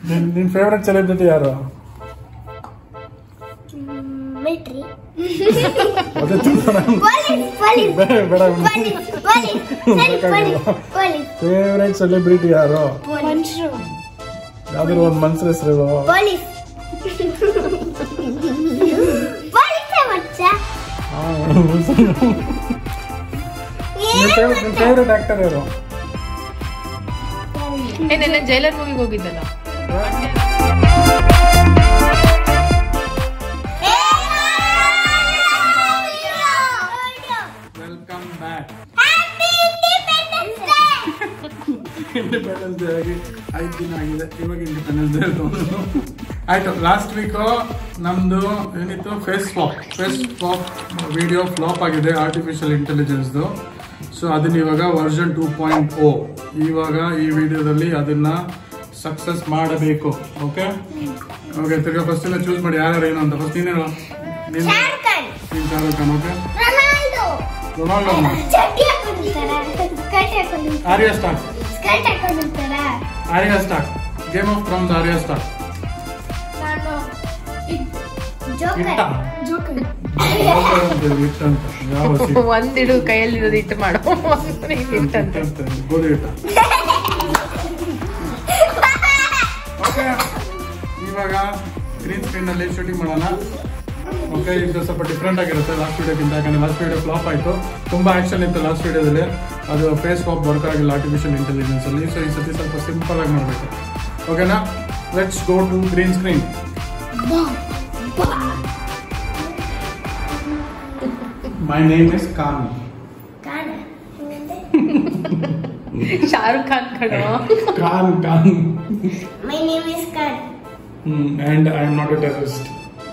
ನಿನ್ ನಿನ್ favourite celebrity ಯಾರು ಮಿಲ್ಟ್ರಿ ಅದೇ ತಿಳ್ಕೊಣ. ಪೊಲೀಸ್ ಪೊಲೀಸ್ ಬೇಡ ಬೇಡ ಪೊಲೀಸ್ ಪೊಲೀಸ್ ಸರಿ ಪೊಲೀಸ್ ಪೊಲೀಸ್ ಫೇವ್ರೆಟ್ ಸೆಲೆಬ್ರಿಟಿ ಯಾರು ಮನುಷ್ಯರು ಯಾವ್ದಾದ್ರು ಒಂದ್ ಮನ್ಸ್ರ ಹೆಸರು ಪೊಲೀಸ್ ಪೊಲೀಸ್ ಮಚ್ಚ ನಿನ್ ಫೇವ್ರೆಟ್ ಆಕ್ಟರ್ ಯಾರು ಏ ನೆನ್ನೆ ಜೈಲರ್ ಮೂವಿಗೆ ಹೋಗಿದ್ದಲ್ಲ ವೆಲ್ಕಮ್ ಬ್ಯಾಕ್ ಇಂಡಿಪೆಂಡೆನ್ಸ್ ಡೇ ಆಗಿ ಐದು ದಿನ ಆಗಿದೆ ಇವಾಗ ಇಂಡಿಪೆಂಡೆನ್ಸ್ ಡೇ ಆಯ್ತು ಲಾಸ್ಟ್ ವೀಕ್ ನಮ್ದು ಏನಿತ್ತು face flop face flop video flop ಆಗಿದೆ ಆರ್ಟಿಫಿಷಿಯಲ್ ಇಂಟೆಲಿಜೆನ್ಸ್ದು ಸೊ ಅದನ್ನ ಇವಾಗ ವರ್ಷನ್ ಟೂ ಪಾಯಿಂಟ್ ಓ ಇವಾಗ ಈ ವಿಡಿಯೋದಲ್ಲಿ ಅದನ್ನ ಸಕ್ಸಸ್ ಮಾಡಬೇಕು ಓಕೆ ಓಕೆ ತಿರ್ಗಾ ಫಸ್ಟ್ ಎಲ್ಲ ಚೂಸ್ ಮಾಡಿ ಯಾರ್ಯಾರು ಏನು ಅಂತ ಫಸ್ಟ್ ನೀನೇನು ನೀನು ನೀನು Shahrukh Khan okay Ronaldo Ronaldo ಚಡ್ಡಿ ಹಾಕೊಂಡಿರ್ತಾರ ಸ್ಕರ್ಟ್ ಹಾಕೊಂಡಿರ್ತಾರ ಆರ್ಯ ಸ್ಟಾಕ್ ಸ್ಕರ್ಟ್ ಹಾಕೊಂಡಿರ್ತಾರ Arya Stark Game of Thrones Arya Stark ನಾನು ಇಟ್ಟ ಜೋಕರ್ ಜೋಕರ್ ಜೋಕರ್ ಅಂತ ಹೇಳಿ ಇಟ್ಟ ಅಂತ ಯಾವ ಸಿ- ಒಂದಿಡು ಕೈಯಲ್ಲಿರೋದು ಇಟ್ಟು ಮಾಡು ಒಂದು ಇದು ಇಟ್ಟಂತೆ ಅಂತ ಗೋಧಿ ಇಟ್ಟ ಓಕೆ ಇವಾಗ ಗ್ರೀನ್ ಸ್ಕ್ರೀನ್ ಅಲ್ಲಿ ಶೂಟಿಂಗ್ ಮಾಡೋಣ ಓಕೆ ಇದು ಸ್ವಲ್ಪ ಡಿಫ್ರೆಂಟ್ ಆಗಿರುತ್ತೆ ಲಾಸ್ಟ್ ವಿಡಿಯೋಗಿಂತ ಯಾಕಂದ್ರೆ ಲಾಸ್ಟ್ ವಿಡಿಯೋ ಫ್ಲಾಪ್ ಆಯಿತು ತುಂಬ ಆಕ್ಷನ್ ಇತ್ತು ಲಾಸ್ಟ್ ವಿಡಿಯೋದಲ್ಲಿ ಅದು ಫೇಸ್ ಫ್ಲಾಪ್ ವರ್ಕ್ ಆಗಿಲ್ಲ ಆರ್ಟಿಫಿಷಿಯಲ್ ಇಂಟೆಲಿಜೆನ್ಸ್ ಅಲ್ಲಿ ಸೊ ಈ ಸತಿ ಸ್ವಲ್ಪ ಸಿಂಪಲ್ ಆಗಿ ಮಾಡಬೇಕು ಓಕೆನಾ let's go to green screen my name is Khan ಕಾಣ ಶಾರುಖ್ ಖಾನ್ ಕಣೋ Khan Khan my name is Khan and I am not a terrorist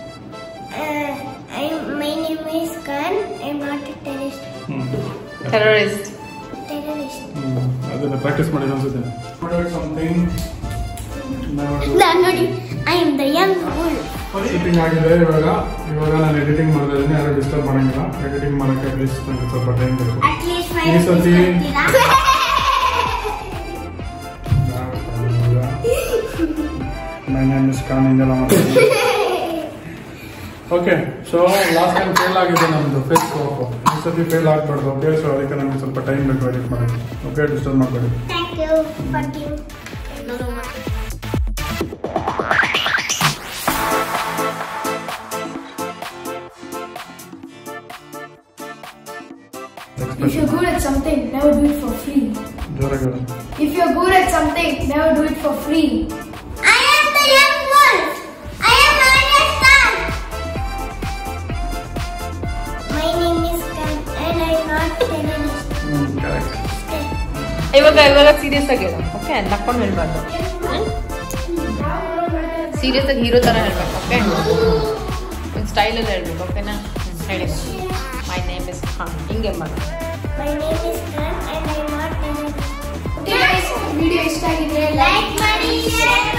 I my name is Khan I am not a terrorist terrorist terrorist ಅದನ್ನ ಪ್ರಾಕ್ಟೀಸ್ ಮಾಡಿ ಅನ್ಸುತ್ತೆ ಸಮಥಿಂಗ್ ನಾನು ನೋಡಿ I am the young bull shooting ಆಗಿದೆ ಇವಾಗ ಇವಾಗ ನಾನು ಎಡಿಟಿಂಗ್ ಮಾಡ್ತಾ ಇದ್ದೀನಿ ಯಾರು ಡಿಸ್ಟರ್ಬ್ ಮಾಡಂಗಿಲ್ಲ ಎಡಿಟಿಂಗ್ ಮಾಡೋಕ್ಕೆ ಪ್ಲೀಸ್ ನನಗೆ ಸ್ವಲ್ಪ ಟೈಮ್ ಬೇಕು ಅಟ್ ಲೀಸ್ಟ್ ಈ ಸತಿ five my name is Khan ಹಿಂಗೆಲ್ಲ ಮಾಡ್ತೀನಿ okay so last time fail ಆಗಿದೆ ನಮ್ಮದು ಫೇಸ್ ವಾಕು ಈ ಸತಿ ಫೇಲ್ ಆಗ್ಬಾರ್ದು ಓಕೆ ಸೊ ಅದಕ್ಕೆ ನನಗೆ ಸ್ವಲ್ಪ ಟೈಮ್ ಬೇಕು ಎಡಿಟ್ ಮಾಡೋಕ್ಕೆ ಓಕೆ ಡಿಸ್ಟರ್ಬ್ ಮಾಡಬೇಡಿ thank you for give If you're good at something, never do it for free. ಜೋರಾಗಿ If you're good at something, never do it for free. I am the young wolf. I am Arya Khan. My name is Khan and I am not terrorist. ಹ್ಞೂ correct ಇವಾಗ ಇವಾಗ serious ಆಗಿ ಹೇಳು okay ನಕ್ಕೊಂಡು ಹೇಳ್ಬಾರ್ದು serious ಆಗಿ hero ತರ ಹೇಳ್ಬೇಕು okay ಒಂದು ಸ್ಟೈಲಲ್ಲಿ ಹೇಳ್ಬೇಕು ಓಕೆನಾ ಹ್ಮ್, ಹೇಳಿ ಮೈ ನೇಮ್ ಇಸ್ ಖಾನ್ ಹಿಂಗೆ ಮಾಡು My name is Khan and I am not terrorist. Okay guys, video ಇಷ್ಟ ಆಗಿದ್ರೆ Like ಮಾಡಿ share